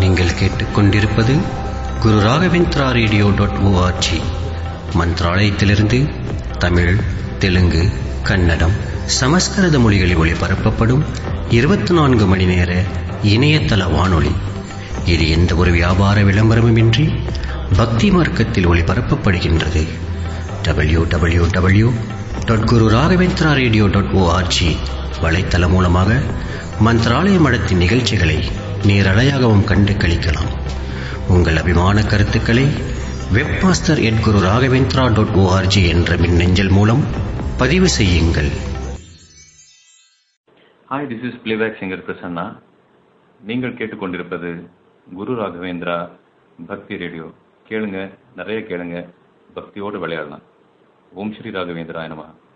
நீங்கள் கேட்டுக்கொண்டிருப்பது Guru Raghavendra radio dot ORG மந்த்ராலயத்திலிருந்து தமிழ் தெலுங்கு கன்னடம் சமஸ்கிருத மொழிகளில் ஒளிபரப்பப்படும் இருபத்தி நான்கு மணி நேர இணையதள வானொலி இது எந்த ஒரு வியாபார விளம்பரமுமின்றி பக்தி மார்க்கத்தில் ஒளிபரப்பப்படுகின்றது W W W dot Guru Raghavendra radio dot ORG வலைத்தளம் மூலமாக மந்திராலய மடத்தின் நிகழ்ச்சிகளை நேரலையாகவும் கண்டு கழிக்கலாம் உங்கள் அபிமான கருத்துக்களை webmaster at Guru Raghavendra dot ORG என்ற மின்னஞ்சல் மூலம் பதிவு செய்யுங்கள் hi this is playback singer Prasanna நீங்கள் கேட்டுக்கொண்டிருப்பது குரு ராகவேந்திரா பக்தி ரேடியோ கேளுங்க நிறைய கேளுங்க பக்தியோடு விளையாடலாம் ஓம் ஸ்ரீ ராகவேந்திரா நமகா